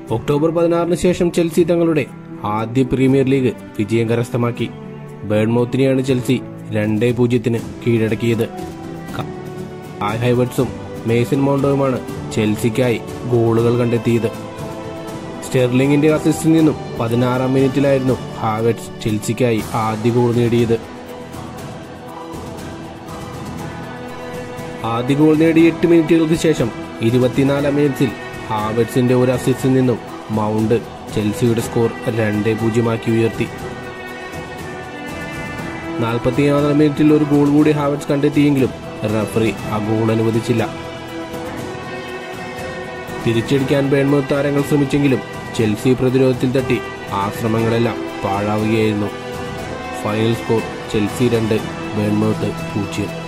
October പതിനാറിന് ശേഷം Chelsea തങ്ങളുടെ ആദ്യ പ്രീമിയർ ലീഗ് വിജയം കരസ്ഥമാക്കി ബേൺമൌത്തിനെയാണ് ചെൽസി രണ്ടേ പൂജ്യത്തിന് കീഴടക്കിയത് കായ് ഹൈവർട്സും മേസൻ മൗണ്ടോയുമാണ് ചെൽസിക്കായി ഗോളുകൾ കണ്ടെത്തിയത് സ്റ്റെർലിംഗിന്റെ അസിസ്റ്റിൽ നിന്നും പതിനാറാം മിനിറ്റിലായിരുന്നു ഹാവെറ്റ്സ് ചെൽസിക്കായി ആദ്യ ഗോൾ നേടിയത് ആദ്യ ഗോൾ നേടിയ എട്ട് മിനിറ്റുകൾക്ക് ശേഷം ഇരുപത്തിനാലാം മിനിറ്റിൽ ഹാവെറ്റ്സിന്റെ ഒരു അസിസ്റ്റിൽ നിന്നും മൗണ്ട് ചെൽസിയുടെ സ്കോർ രണ്ടേ പൂജ്യമാക്കി ഉയർത്തി നാൽപ്പത്തിയാറാം മിനിറ്റിൽ ഒരു ഗോൾ കൂടി ഹാവെറ്റ്സ് കണ്ടെത്തിയെങ്കിലും റഫറി ആ ഗോൾ അനുവദിച്ചില്ല തിരിച്ചടിക്കാൻ ബേൺമൗത്ത് താരങ്ങൾ ശ്രമിച്ചെങ്കിലും ചെൽസി പ്രതിരോധത്തിൽ തട്ടി ആ ശ്രമങ്ങളെല്ലാം പാഴാവുകയായിരുന്നു ഫൈനൽ സ്കോർ ചെൽസി രണ്ട് ബേൺമൗത്ത് പൂജ്യം